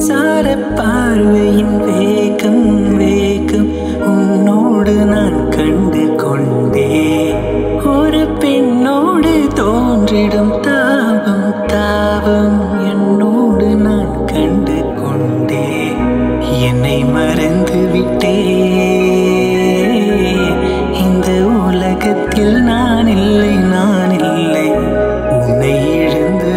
மின்சார பார்வையின் வேகம் வேகம் உன்னோடு நான் கண்டு கொண்டே ஒரு பெண்ணோடு தோன்றிடும் தாபம் தாபம் என்னோடு நான் கண்டு கொண்டே என்னை மறந்து விட்டே இந்த உலகத்தில் நான் இல்லை நான் இல்லை உன்னை இழந்து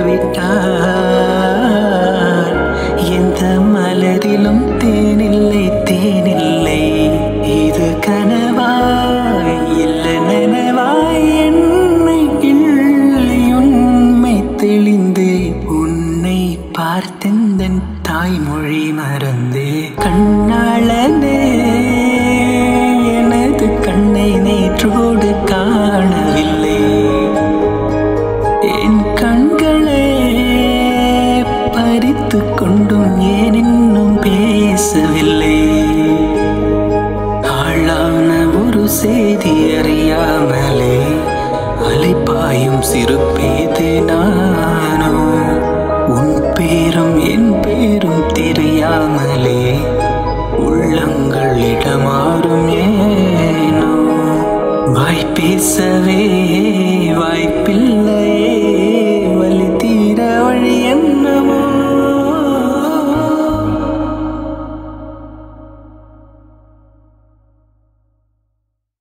விட்டார் எந்த மலரிலும் தேனில்லை தேனில்லை இது கனவாய் இல்லை நனவாய் என்னை கிள்ளி உண்மை தெளிந்தே உன்னை பார்த்தெந்தன் தாய்மொழி மறந்தே கண்ணாளனே எனது கண்ணை நேற்றோடு காணவில்லை என் கண்களே பறித்து கொண்டும் ஏன் இன்னும் பேசவில்லை ஆளான ஒரு செய்தி அறியாமலே அலைப்பாயும் சிறுப்பேது நானோ உன் பேரும் என் பேரும் தெரியாமலே உள்ளங்கள் இடமாறும் ஏனோ வாய் பேசவே வாய்ப்பில்லை